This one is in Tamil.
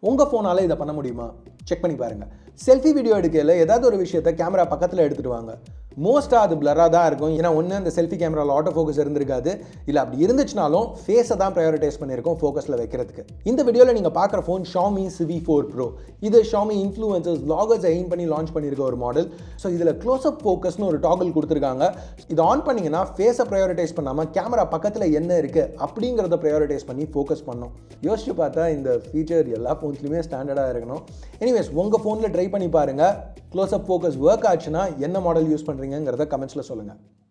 உங்கள் ஃபோனால் இதை பண்ண முடியுமா செக் பண்ணி பாருங்கள் செல்ஃபி வீடியோ எடுக்கையில் ஏதாவது ஒரு விஷயத்தை கேமரா பக்கத்தில் எடுத்துகிட்டு வாங்க மோஸ்ட்டாக அது பிளராக தான் இருக்கும் ஏன்னா ஒன்று அந்த செல்ஃபி கேமராவில் ஆட்டோ ஃபோக்கஸ் இருந்திருக்காது இல்லை அப்படி இருந்துச்சுனாலும் ஃபேஸை தான் ப்ரையாரிட்டைஸ் பண்ணியிருக்கோம் ஃபோக்கஸில் வைக்கிறதுக்கு இந்த வீடியோவில் நீங்கள் பார்க்குற phone Xiaomi Civi four pro இது ஷாமி இன்ஃப்ளூயன்சர்ஸ் vloggers எய்ம் பண்ணி லான்ச் பண்ணியிருக்க ஒரு மாடல் ஸோ இதில் க்ளோஸ்அப் ஃபோக்கஸ்னு ஒரு டாகல் கொடுத்துருக்காங்க இது ஆன் பண்ணிங்கன்னா ஃபேஸை ப்ரையாரிட்டைஸ் பண்ணாமல் கேமரா பக்கத்தில் என்ன இருக்குது அப்படிங்கிறத ப்ரையாரிட்டைஸ் பண்ணி ஃபோக்கஸ் பண்ணோம் யோசிச்சு பார்த்தா இந்த ஃபீச்சர் எல்லா ஃபோன்ஸ்லையுமே ஸ்டாண்டர்டாக இருக்கணும் எனிவேஸ் உங்கள் ஃபோனில் ட்ரை பண்ணி பாருங்கள் க்ளோஸ்அப் ஃபோக்கஸ் ஒர்க் ஆச்சுன்னா என்ன மாடல் யூஸ் பண்ணுறீங்கிறத கமெண்ட்ஸில் சொல்லுங்கள்